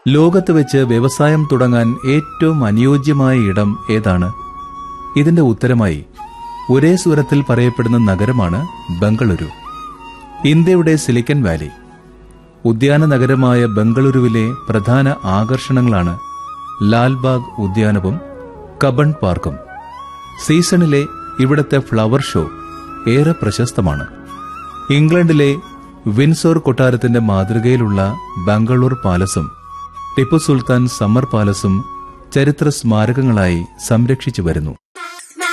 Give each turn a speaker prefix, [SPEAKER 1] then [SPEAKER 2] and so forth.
[SPEAKER 1] ലോകത്ത് വെച്ച് വ്യവസായം തുടങ്ങാൻ ഏറ്റവും അനുയോജ്യമായ ഇടം ഏതാണ് ഇതിന്റെ ഉത്തരമായി ഒരേ സ്വരത്തിൽ പറയപ്പെടുന്ന നഗരമാണ് ബംഗളൂരു ഇന്ത്യയുടെ സിലിക്കൻ വാലി ഉദ്യാന നഗരമായ ബംഗളൂരുവിലെ പ്രധാന ആകർഷണങ്ങളാണ് ലാൽബാഗ് ഉദ്യാനവും കബൺ പാർക്കും സീസണിലെ ഇവിടത്തെ ഫ്ലവർ ഷോ ഏറെ പ്രശസ്തമാണ് ഇംഗ്ലണ്ടിലെ വിൻസോർ കൊട്ടാരത്തിന്റെ മാതൃകയിലുള്ള ബംഗളൂർ പാലസും ടിപ്പു സുൽത്താൻ സമ്മർ പാലസും ചരിത്ര സ്മാരകങ്ങളായി സംരക്ഷിച്ചു വരുന്നു